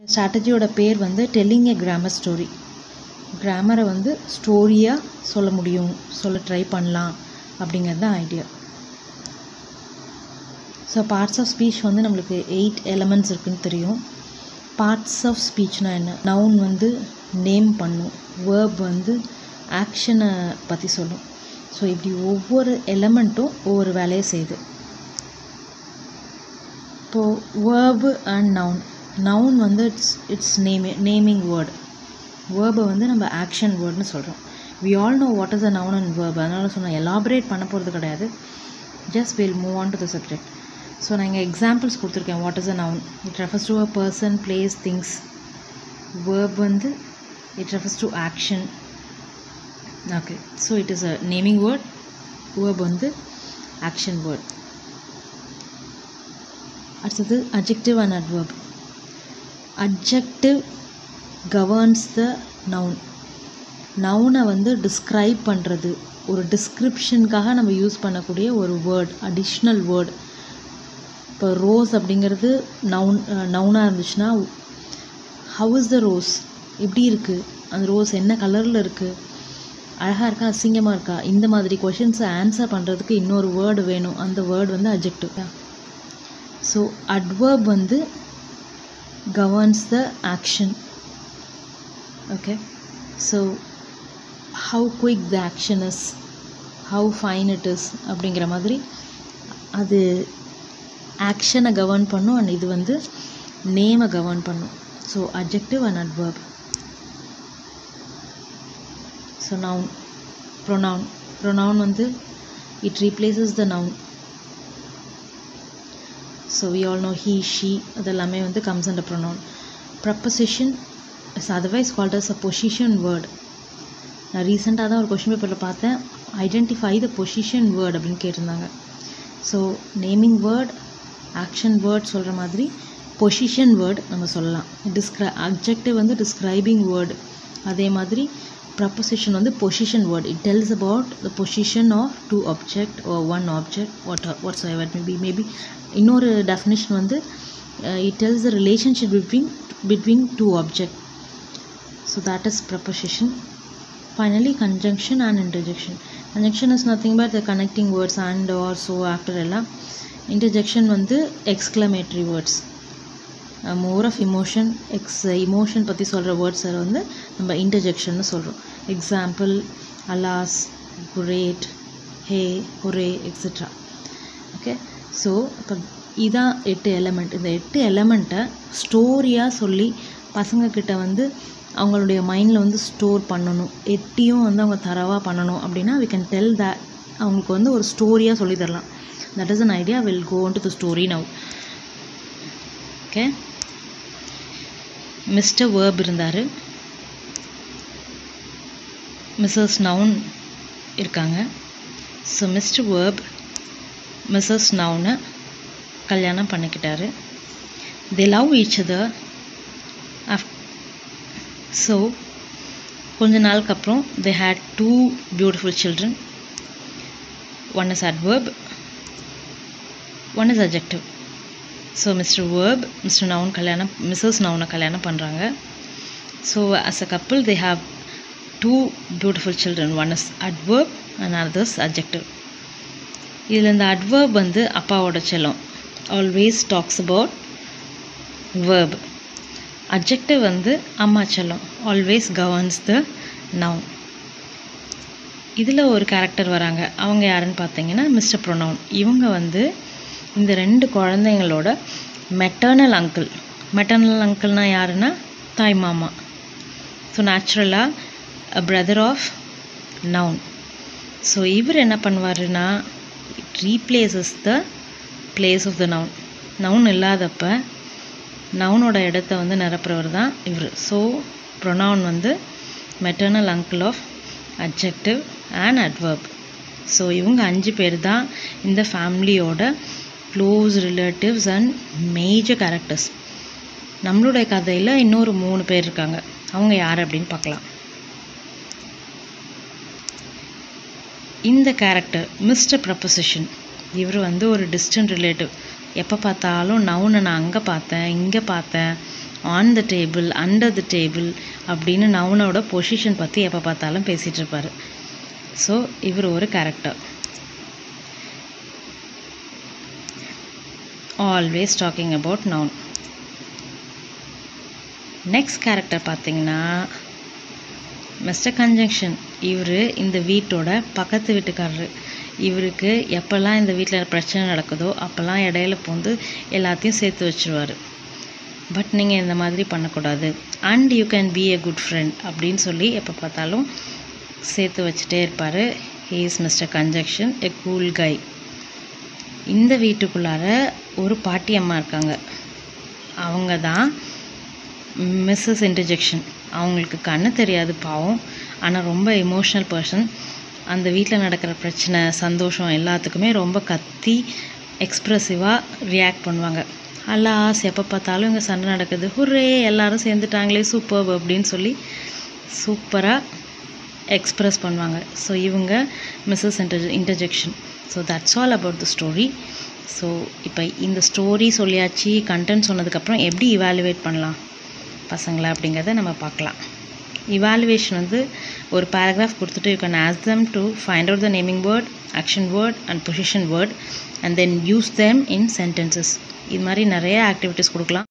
ஸ்ட்ராட்டஜியோட பேர் வந்து telling a grammar story கிராமரை வந்து ஸ்டோரியாக சொல்ல முடியும் சொல்ல ட்ரை பண்ணலாம் அப்படிங்கிறது தான் idea so parts of speech வந்து நம்மளுக்கு எயிட் எலமெண்ட்ஸ் இருக்குன்னு தெரியும் பார்ட்ஸ் ஆஃப் ஸ்பீச்னா என்ன நவுன் வந்து நேம் பண்ணும் வேர்ப் வந்து ஆக்ஷனை பற்றி சொல்லும் ஸோ இப்படி ஒவ்வொரு எலமெண்ட்டும் ஒவ்வொரு வேலையை செய்யுது இப்போது வேர்பு அண்ட் நவுன் நவுன் வந்து இட்ஸ் இட்ஸ் நேமி நேமிங் வேர்டு வேர்பை வந்து நம்ம ஆக்ஷன் வேர்டுன்னு சொல்கிறோம் we all know what is a noun and verb அதனால சொன்னால் எலாபரேட் பண்ண போகிறது கிடையாது just will move on to the subject so நான் இங்கே எக்ஸாம்பிள்ஸ் கொடுத்துருக்கேன் what is a noun it refers to a person place things verb வந்து it refers to action okay so it is a naming word verb வந்து action word அடுத்தது adjective and adverb adjective governs the noun நவுனை வந்து describe பண்ணுறது ஒரு டிஸ்கிரிப்ஷனுக்காக நம்ம use பண்ணக்கூடிய ஒரு வேர்ட் அடிஷ்னல் வேர்ட் இப்போ ரோஸ் அப்படிங்கிறது நவுன் நவுனாக இருந்துச்சுன்னா ஹவ் இஸ் த ரோஸ் எப்படி இருக்குது அந்த ரோஸ் என்ன கலரில் இருக்குது அழகாக இருக்கா அசிங்கமாக இருக்கா இந்த மாதிரி கொஷின்ஸை ஆன்சர் பண்ணுறதுக்கு இன்னொரு வேர்டு வேணும் அந்த வேர்டு வந்து அஜெக்டிவ் ஸோ அட்வர்ப் வந்து governs the action okay so how quick the action is how fine it is அப்படிங்கிற மாதிரி அது ஆக்ஷனை கவர்ன் பண்ணும் அண்ட் இது வந்து நேமை கவர்ன் பண்ணும் so objective and adverb so noun pronoun pronoun வந்து it replaces the noun so we all know he she அதெல்லாமே வந்து comes under pronoun preposition is otherwise called as a position word நான் ரீசெண்டாக தான் ஒரு கொஷின் பேப்பரில் பார்த்தேன் ஐடென்டிஃபை த பொசிஷன் வேர்ட் அப்படின்னு கேட்டிருந்தாங்க so naming word action word சொல்கிற மாதிரி பொசிஷன் வேர்ட் நம்ம சொல்லலாம் டிஸ்கிரை அப்ஜெக்டிவ் வந்து டிஸ்கிரைபிங் வேர்டு அதே மாதிரி ப்ரப்போசிஷன் வந்து position word it tells about the position of two object oh one object what what's ever maybe maybe இன்னொரு டெஃபினேஷன் வந்து it tells the relationship between between two object so that is preposition finally conjunction and interjection conjunction is nothing but the connecting words and or so after எல்லாம் interjection வந்து exclamatory words more of emotion ex emotion பற்றி சொல்கிற வேர்ட்ஸை வந்து நம்ம இன்டர்ஜெக்ஷன்னு சொல்கிறோம் example alas curate ஹே ஒரே etcetera okay so இப்போ இதான் எட்டு எலமெண்ட் இந்த எட்டு எலமெண்ட்டை ஸ்டோரியாக சொல்லி பசங்கக்கிட்ட வந்து அவங்களுடைய மைண்டில் வந்து ஸ்டோர் பண்ணணும் எட்டியும் வந்து அவங்க தரவாக பண்ணணும் அப்படின்னா வி கேன் டெல் தட் அவங்களுக்கு வந்து ஒரு ஸ்டோரியாக சொல்லி தரலாம் that is an idea will go to the story now okay mister verb இருந்தார் மிஸ்ஸஸ் நவுன் இருக்காங்க ஸோ மிஸ்டர் வேர்ப் மிஸ்ஸஸ் நவுனை கல்யாணம் பண்ணிக்கிட்டாரு they love each other of so கொஞ்ச நாளுக்கு அப்புறம் they had two beautiful children one is adverb one is adjective so mister verb mister noun கல்யாணம் Mrs நவுனை கல்யாணம் பண்ணுறாங்க so as a couple they have two beautiful children one is adverb and others objective இதில் இந்த adverb வந்து அப்பாவோட செல்லம் always talks about verb objective வந்து அம்மா செல்லம் ஆல்வேஸ் கவர்ன்ஸ் த நவுன் இதில் ஒரு கேரக்டர் வராங்க அவங்க யாருன்னு பார்த்தீங்கன்னா மிஸ்டர் ப்ரொனவுன் இவங்க வந்து இந்த ரெண்டு குழந்தைங்களோட மெட்டர்னல் அங்கிள் மெட்டர்னல் அங்கிள்னால் யாருன்னா தாய் மாமா ஸோ நேச்சுரலாக a brother of noun so இவர் என்ன பண்ணுவாருன்னா it replaces the place of the noun noun இல்லாதப்ப நவுனோட இடத்த வந்து நிரப்புறவர் தான் இவர் ஸோ ப்ரொனவுன் வந்து maternal uncle of objective and adverb so இவங்க அஞ்சு பேர் தான் இந்த ஃபேமிலியோட close relatives and major characters நம்மளுடைய கதையில் இன்னொரு மூணு பேர் இருக்காங்க அவங்க யார் அப்படின்னு பார்க்கலாம் இந்த கேரக்டர் மிஸ்டர் ப்ரப்போசிஷன் இவர் வந்து ஒரு டிஸ்டன்ட் ரிலேட்டிவ் எப்போ பார்த்தாலும் நவுனை நான் அங்கே பார்த்தேன் இங்கே பார்த்தேன் on the table under the table அப்படின்னு நவுனோட பொசிஷன் பற்றி எப்போ பார்த்தாலும் பேசிகிட்டு இருப்பார் ஸோ இவர் ஒரு character always talking about noun next character பார்த்தீங்கன்னா மிஸ்டர் கன்ஜங்ஷன் இவர் இந்த வீட்டோட பக்கத்து வீட்டுக்காரரு இவருக்கு எப்போல்லாம் இந்த வீட்டில் பிரச்சனை நடக்குதோ அப்போல்லாம் இடையில பூந்து எல்லாத்தையும் சேர்த்து வச்சுருவார் பட் நீங்கள் இந்த மாதிரி பண்ணக்கூடாது and you can be a good friend அப்படின்னு சொல்லி எப்போ பார்த்தாலும் சேர்த்து வச்சுட்டே இருப்பார் he is mister conjunction a cool guy இந்த வீட்டுக்குள்ளார ஒரு பாட்டி அம்மா இருக்காங்க அவங்க தான் மிஸ்ஸஸ் இன்டர்ஜெக்ஷன் அவங்களுக்கு கண்ணு தெரியாது பாவம் ஆனால் ரொம்ப எமோஷ்னல் பர்சன் அந்த வீட்டில் நடக்கிற பிரச்சனை சந்தோஷம் எல்லாத்துக்குமே ரொம்ப கத்தி எக்ஸ்ப்ரெசிவாக ரியாக்ட் பண்ணுவாங்க அல்லாஸ் எப்போ பார்த்தாலும் இங்கே சண்டை நடக்குது ஹுரே எல்லாரும் சேர்ந்துட்டாங்களே சூப்பர் அப்படின்னு சொல்லி சூப்பராக எக்ஸ்ப்ரெஸ் பண்ணுவாங்க ஸோ இவங்க Mrs inter interjection so that's all about the story so இப்போ இந்த ஸ்டோரி சொல்லியாச்சு கண்டென்ட் சொன்னதுக்கப்புறம் எப்படி இவாலுவேட் பண்ணலாம் பசங்களை அப்படிங்கிறத நம்ம பார்க்கலாம் இவாலுவேஷன் வந்து ஒரு பேராகிராஃப் கொடுத்துட்டு you can ask them to find out the naming word action word and position word and then use them in sentences இது மாதிரி நிறைய ஆக்டிவிட்டீஸ் கொடுக்கலாம்